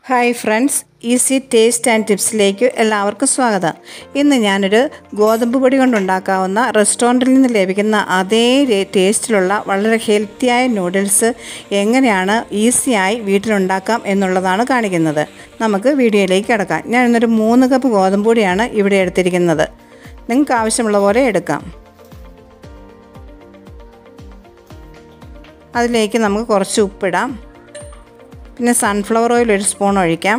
hi friends easy taste and ടിപ്സിലേക്ക് എല്ലാവർക്കും സ്വാഗതം ഇന്ന് ഞാനൊരു ഗോതമ്പ് പൊടി കൊണ്ടുണ്ടാക്കാവുന്ന റെസ്റ്റോറൻറ്റിൽ നിന്ന് ലഭിക്കുന്ന അതേ രേ- ടേസ്റ്റിലുള്ള വളരെ ഹെൽത്തിയായ നൂഡിൽസ് എങ്ങനെയാണ് ഈസിയായി വീട്ടിലുണ്ടാക്കാം എന്നുള്ളതാണ് കാണിക്കുന്നത് നമുക്ക് വീഡിയോയിലേക്ക് കിടക്കാം ഞാൻ ഇന്നൊരു മൂന്ന് കപ്പ് ഗോതമ്പ് പൊടിയാണ് ഇവിടെ എടുത്തിരിക്കുന്നത് നിങ്ങൾക്ക് ആവശ്യമുള്ള പോലെ എടുക്കാം അതിലേക്ക് നമുക്ക് കുറച്ച് ഉപ്പിടാം പിന്നെ സൺഫ്ലവർ ഓയിൽ ഒരു സ്പൂൺ ഒഴിക്കാം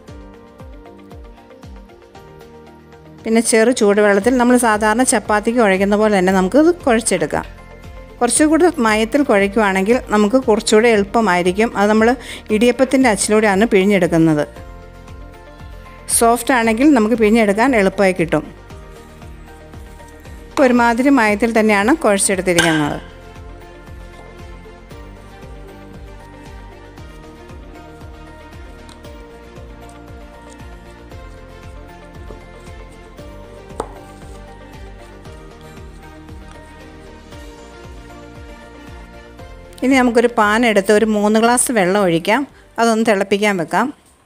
പിന്നെ ചെറു ചൂടുവെള്ളത്തിൽ നമ്മൾ സാധാരണ ചപ്പാത്തിക്ക് കുഴയ്ക്കുന്ന പോലെ തന്നെ നമുക്കത് കുഴച്ചെടുക്കാം കുറച്ചുകൂടി മയത്തിൽ കുഴയ്ക്കുവാണെങ്കിൽ നമുക്ക് കുറച്ചുകൂടി എളുപ്പമായിരിക്കും അത് നമ്മൾ ഇടിയപ്പത്തിൻ്റെ അച്ചിലൂടെയാണ് പിഴിഞ്ഞെടുക്കുന്നത് സോഫ്റ്റ് ആണെങ്കിൽ നമുക്ക് പിഴിഞ്ഞെടുക്കാൻ എളുപ്പമായി കിട്ടും ഇപ്പോൾ ഒരുമാതിരി മയത്തിൽ തന്നെയാണ് കുഴച്ചെടുത്തിരിക്കുന്നത് ഇനി നമുക്കൊരു പാൻ എടുത്ത് ഒരു മൂന്ന് ഗ്ലാസ് വെള്ളം ഒഴിക്കാം അതൊന്ന് തിളപ്പിക്കാൻ വെക്കാം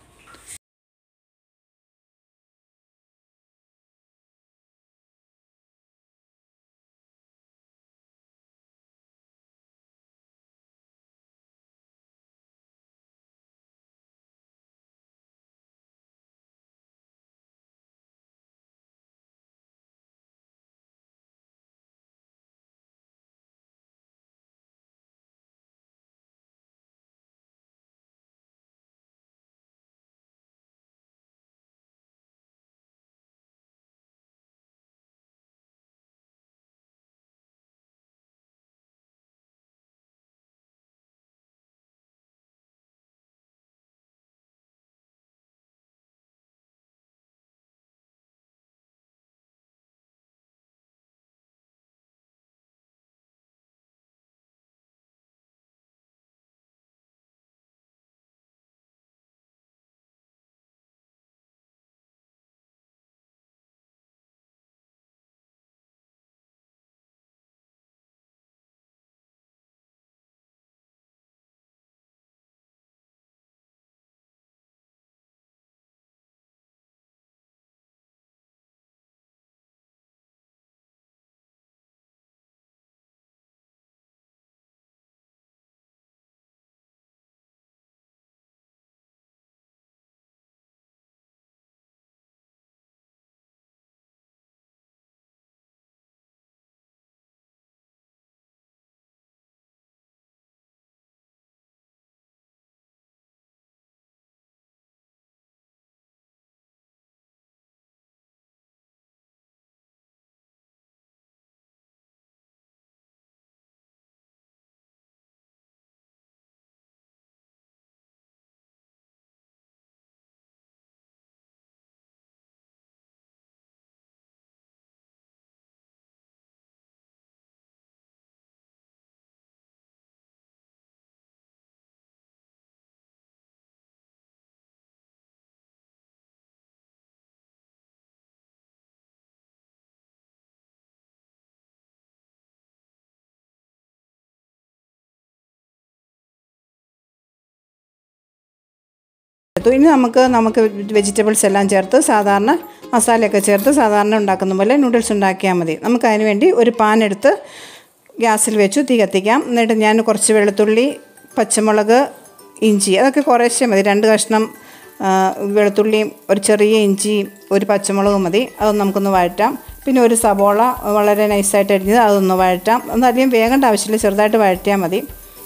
എടുത്തു ഇനി നമുക്ക് നമുക്ക് വെജിറ്റബിൾസ് എല്ലാം ചേർത്ത് സാധാരണ മസാലയൊക്കെ ചേർത്ത് സാധാരണ ഉണ്ടാക്കുന്ന പോലെ നൂഡിൽസ് ഉണ്ടാക്കിയാൽ മതി നമുക്ക് അതിന് വേണ്ടി ഒരു പാൻ എടുത്ത് ഗ്യാസിൽ വെച്ചു തീ കത്തിക്കാം എന്നിട്ട് ഞാൻ കുറച്ച് വെളുത്തുള്ളി പച്ചമുളക് ഇഞ്ചി അതൊക്കെ കുറേശ്ശെ മതി രണ്ട് കഷ്ണം ആ, വെളുത്തുള്ളിയും ഒരു ചെറിയ ഇഞ്ചിയും ഒരു പച്ചമുളകും മതി അതൊന്ന് നമുക്കൊന്ന് വഴറ്റാം പിന്നെ ഒരു സബോള വളരെ നൈസായിട്ട് അരിഞ്ഞത് അതൊന്ന് വഴറ്റാം ഒന്നും അധികം വേകേണ്ട ആവശ്യമില്ല ചെറുതായിട്ട് വഴറ്റിയാൽ മതി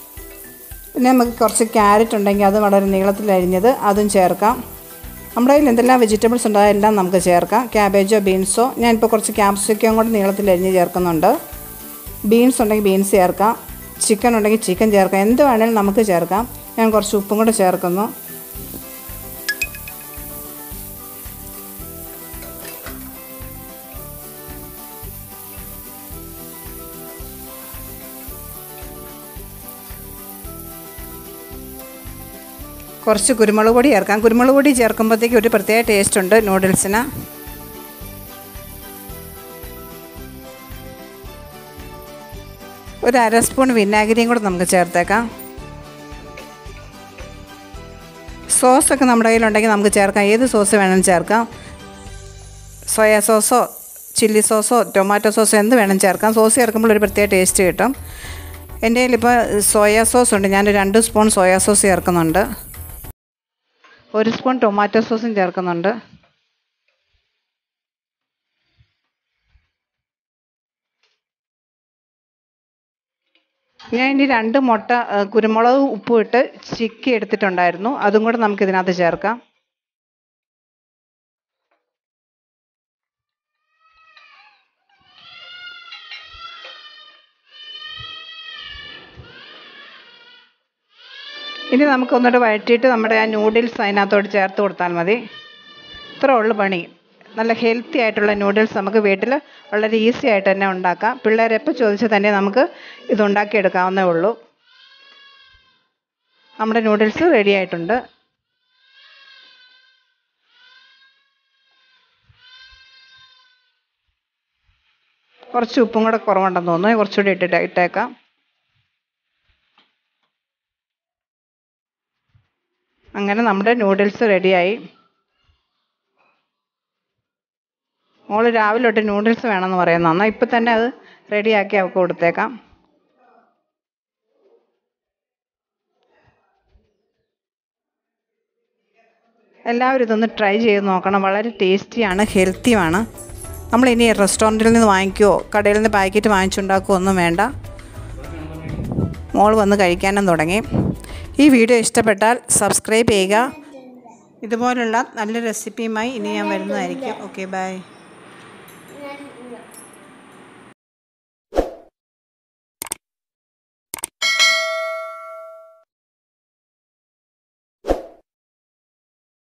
പിന്നെ നമുക്ക് കുറച്ച് ക്യാരറ്റ് ഉണ്ടെങ്കിൽ അത് വളരെ നീളത്തിൽ അരിഞ്ഞത് അതും ചേർക്കാം നമ്മുടെ കയ്യിൽ എന്തെല്ലാം വെജിറ്റബിൾസ് ഉണ്ടോ അതെല്ലാം നമുക്ക് ചേർക്കാം ക്യാബേജോ ബീൻസോ ഞാനിപ്പോൾ കുറച്ച് ക്യാപ്സിക്കം കൂടെ നീളത്തിൽ അരിഞ്ഞ് ചേർക്കുന്നുണ്ട് ബീൻസ് ഉണ്ടെങ്കിൽ ബീൻസ് ചേർക്കാം ചിക്കൻ ഉണ്ടെങ്കിൽ ചിക്കൻ ചേർക്കാം എന്ത് വേണേലും നമുക്ക് ചേർക്കാം ഞാൻ കുറച്ച് ഉപ്പും കൂടെ ചേർക്കുന്നു കുറച്ച് കുരുമുളക് പൊടി ചേർക്കാം കുരുമുളക് പൊടി ചേർക്കുമ്പോഴത്തേക്ക് ഒരു പ്രത്യേക ടേസ്റ്റ് ഉണ്ട് നൂഡിൽസിന് ഒരു അര സ്പൂൺ വിനാഗിരിയും കൂടെ നമുക്ക് ചേർത്തേക്കാം സോസൊക്കെ നമ്മുടെ കയ്യിലുണ്ടെങ്കിൽ നമുക്ക് ചേർക്കാം ഏത് സോസ് വേണമെങ്കിലും ചേർക്കാം സോയാ സോസോ ചില്ലി സോസോ ടൊമാറ്റോ സോസോ എന്ത് വേണം ചേർക്കാം സോസ് ചേർക്കുമ്പോൾ ഒരു പ്രത്യേക ടേസ്റ്റ് കിട്ടും എൻ്റെ കയ്യിലിപ്പോൾ സോയാ സോസ് ഉണ്ട് ഞാൻ രണ്ട് സ്പൂൺ സോയാ സോസ് ചേർക്കുന്നുണ്ട് ഒരു സ്പൂൺ ടൊമാറ്റോ സോസും ചേർക്കുന്നുണ്ട് ഞാൻ ഇനി രണ്ട് മുട്ട ഏ, കുരുമുളക് ഉപ്പും ഇട്ട് ചിക്കി എടുത്തിട്ടുണ്ടായിരുന്നു അതും കൂടെ നമുക്ക് ഇതിനകത്ത് ചേർക്കാം ഇനി നമുക്ക് ഒന്നുകൂടെ വഴറ്റിയിട്ട് നമ്മുടെ ആ നൂഡിൽസ് അതിനകത്തോട്ട് ചേർത്ത് കൊടുത്താൽ മതി ഇത്രേ ഉള്ളു പണി നല്ല ഹെൽത്തി ആയിട്ടുള്ള നൂഡിൽസ് നമുക്ക് വീട്ടിൽ വളരെ ഈസി ആയിട്ട് തന്നെ ഉണ്ടാക്കാം പിള്ളേർ എപ്പോൾ ചോദിച്ചാൽ തന്നെ നമുക്ക് ഇത് ഉണ്ടാക്കിയെടുക്കാവുന്നേ ഉള്ളൂ നമ്മുടെ നൂഡിൽസ് റെഡി ആയിട്ടുണ്ട് കുറച്ച് ഉപ്പും കൂടെ കുറവുണ്ടെന്ന് തോന്നുന്നു കുറച്ചുകൂടി ഇട്ടിട്ട് ഇട്ടേക്കാം അങ്ങനെ നമ്മുടെ നൂഡിൽസ് റെഡിയായി മോള് രാവിലെ തൊട്ട് നൂഡിൽസ് വേണമെന്ന് പറയുന്നു എന്നാൽ ഇപ്പം തന്നെ അത് റെഡിയാക്കി അവൾക്ക് കൊടുത്തേക്കാം എല്ലാവരും ഇതൊന്ന് ട്രൈ ചെയ്ത് നോക്കണം വളരെ ടേസ്റ്റിയാണ് ഹെൽത്തിയുമാണ് നമ്മൾ ഇനി റെസ്റ്റോറൻറ്റിൽ നിന്ന് വാങ്ങിക്കുകയോ കടയിൽ നിന്ന് പാക്കറ്റ് വാങ്ങിച്ചുണ്ടാക്കുകയോ ഒന്നും വേണ്ട മോൾ വന്ന് കഴിക്കാനും തുടങ്ങി ഈ വീഡിയോ ഇഷ്ടപ്പെട്ടാൽ സബ്സ്ക്രൈബ് ചെയ്യുക ഇതുപോലുള്ള നല്ല റെസിപ്പിയുമായി ഇനി ഞാൻ വരുന്നതായിരിക്കും ഓക്കെ ബൈ